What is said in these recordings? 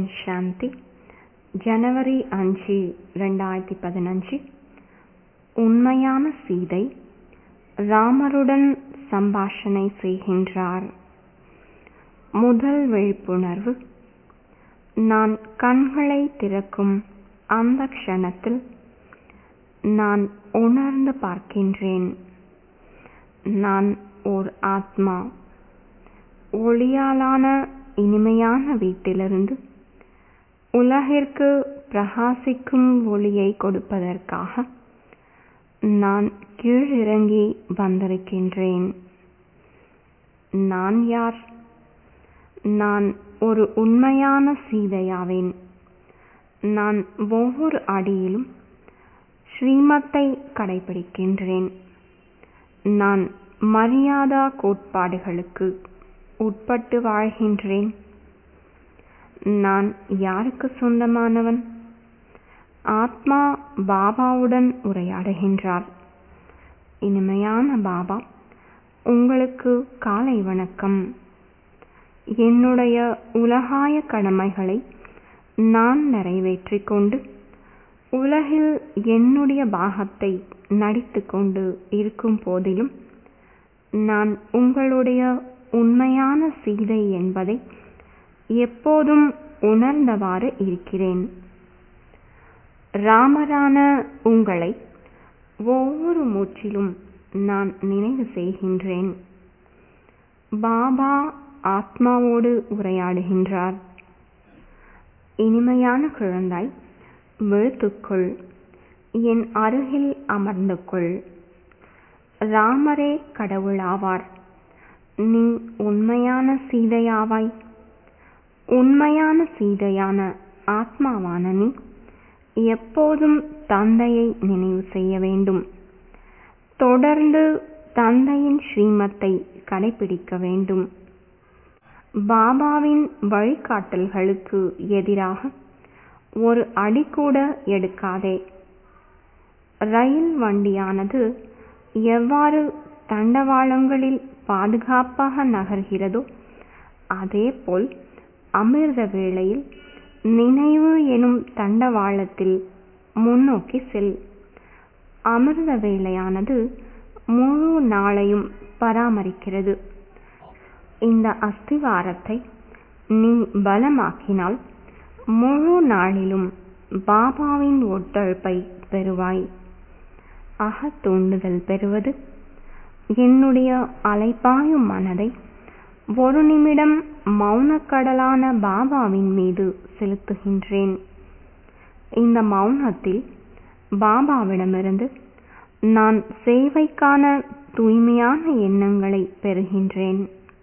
ஓம் சாந்தி ஜனவரி அஞ்சு ரெண்டாயிரத்தி பதினஞ்சு உண்மையான சீதை ராமருடன் சம்பாஷணை செய்கின்றார் முதல் விழிப்புணர்வு நான் கண்களை திறக்கும் அந்த க்ஷணத்தில் நான் உணர்ந்து பார்க்கின்றேன் நான் ஓர் ஆத்மா ஒளியாலான இனிமையான வீட்டிலிருந்து உலகிற்கு பிரகாசிக்கும் ஒளியை கொடுப்பதற்காக நான் கீழிறங்கி வந்திருக்கின்றேன் நான் யார் நான் ஒரு உண்மையான சீதையாவேன் நான் ஒவ்வொரு அடியிலும் ஸ்ரீமத்தை கடைபிடிக்கின்றேன் நான் மரியாதா கோட்பாடுகளுக்கு உட்பட்டு வாழ்கின்றேன் நான் யாருக்கு சொந்தமானவன் ஆத்மா பாபாவுடன் உரையாடுகின்றார் இனிமையான பாபா உங்களுக்கு காலை வணக்கம் என்னுடைய உலகாய கடமைகளை நான் நிறைவேற்றிக் கொண்டு உலகில் என்னுடைய பாகத்தை நடித்து கொண்டு இருக்கும் போதிலும் நான் உங்களுடைய உண்மையான சீதை என்பதை எப்போதும் உணர்ந்தவாறு இருக்கிறேன் ராமரான உங்களை ஒவ்வொரு மூச்சிலும் நான் நினைவு செய்கின்றேன் பாபா ஆத்மாவோடு உரையாடுகின்றார் இனிமையான குழந்தாய் விழுத்துக்குள் என் அருகில் அமர்ந்து கொள் ராமரே கடவுளாவார் நீ உண்மையான சீதையாவாய் உண்மையான சீதையான ஆத்மாவான நீ எப்போதும் தந்தையை நினைவு செய்ய வேண்டும் தொடர்ந்து தந்தையின் ஸ்ரீமத்தை கடைபிடிக்க வேண்டும் பாபாவின் வழிகாட்டல்களுக்கு எதிராக ஒரு அடி கூட எடுக்காதே ரயில் வண்டியானது எவ்வாறு தண்டவாளங்களில் பாதுகாப்பாக நகர்கிறதோ அதேபோல் அமிர்த வேளையில் நினைவு எனும் தண்டவாளத்தில் முன்னோக்கி செல் அமிர்த வேளையானது முழு நாளையும் பராமரிக்கிறது இந்த அஸ்திவாரத்தை நீ பலமாக்கினால் முழு நாளிலும் பாபாவின் ஒத்துழைப்பை பெறுவாய் அக தூண்டுதல் பெறுவது என்னுடைய அலைப்பாயும் மனதை ஒரு நிமிடம் மௌனக்கடலான பாபாவின் மீது செலுத்துகின்றேன் இந்த மௌனத்தில் பாபாவிடமிருந்து நான் சேவைக்கான தூய்மையான எண்ணங்களை பெறுகின்றேன்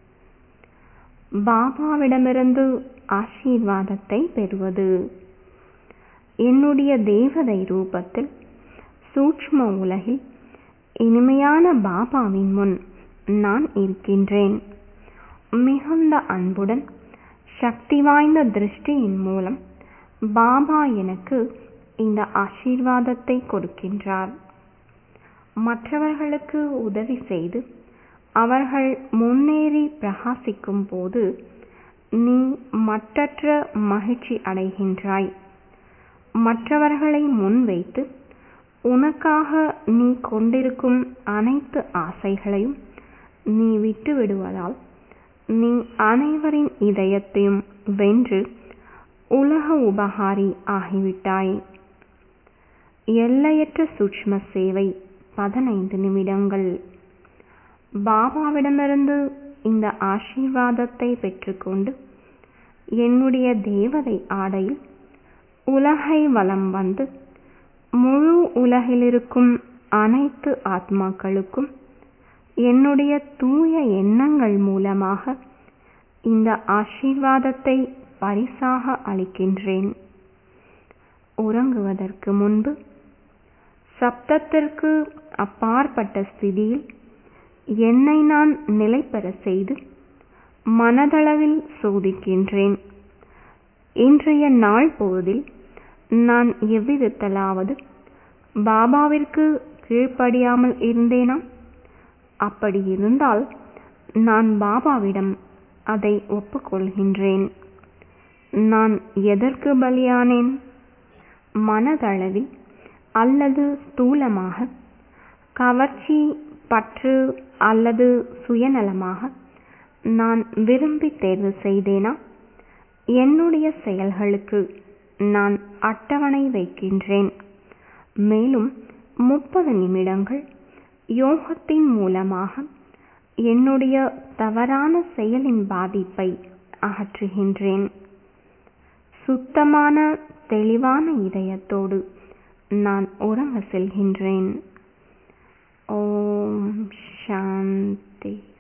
பாபாவிடமிருந்து ஆசீர்வாதத்தை பெறுவது என்னுடைய தேவதை ரூபத்தில் சூட்ச்ம உலகில் இனிமையான பாபாவின் முன் நான் இருக்கின்றேன் மிகுந்த அன்புடன் சக்தி வாய்ந்த திருஷ்டியின் மூலம் பாபா எனக்கு இந்த ஆசீர்வாதத்தை கொடுக்கின்றார் மற்றவர்களுக்கு உதவி செய்து அவர்கள் முன்னேறி பிரகாசிக்கும் போது நீ மற்றற்ற மகிழ்ச்சி அடைகின்றாய் மற்றவர்களை முன்வைத்து உனக்காக நீ கொண்டிருக்கும் அனைத்து ஆசைகளையும் நீ விட்டு விடுவதால் நீ அனைவரின் இதயத்தையும் வென்று உலக உபகாரி ஆகிவிட்டாய் எல்லையற்ற சூட்ச்ம சேவை பதினைந்து நிமிடங்கள் பாபாவிடமிருந்து இந்த ஆசீர்வாதத்தை பெற்றுக்கொண்டு என்னுடைய தேவதை ஆடையில் உலகை வலம் வந்து முழு உலகிலிருக்கும் அனைத்து ஆத்மாக்களுக்கும் என்னுடைய தூய எண்ணங்கள் மூலமாக இந்த ஆசீர்வாதத்தை பரிசாக அளிக்கின்றேன் உறங்குவதற்கு முன்பு சப்தத்திற்கு அப்பாற்பட்ட ஸ்திதியில் என்னை நான் நிலைபெற செய்து மனதளவில் சோதிக்கின்றேன் இன்றைய நாள் பொழுதில் நான் எவ்விதத்திலாவது பாபாவிற்கு கீழ்ப்படியாமல் இருந்தேனா அப்படி இருந்தால் நான் பாபாவிடம் அதை ஒப்புக்கொள்கின்றேன் நான் எதற்கு பலியானேன் மனதளவில் அல்லது ஸ்தூலமாக கவர்ச்சி பற்று அல்லது சுயநலமாக நான் விரும்பி தேர்வு செய்தேனா என்னுடைய செயல்களுக்கு நான் அட்டவணை வைக்கின்றேன் மேலும் முப்பது நிமிடங்கள் யோகத்தின் மூலமாக என்னுடைய தவறான செயலின் பாதிப்பை அகற்றுகின்றேன் சுத்தமான தெளிவான இதயத்தோடு நான் உறங்க செல்கின்றேன் ஓம் சாந்தி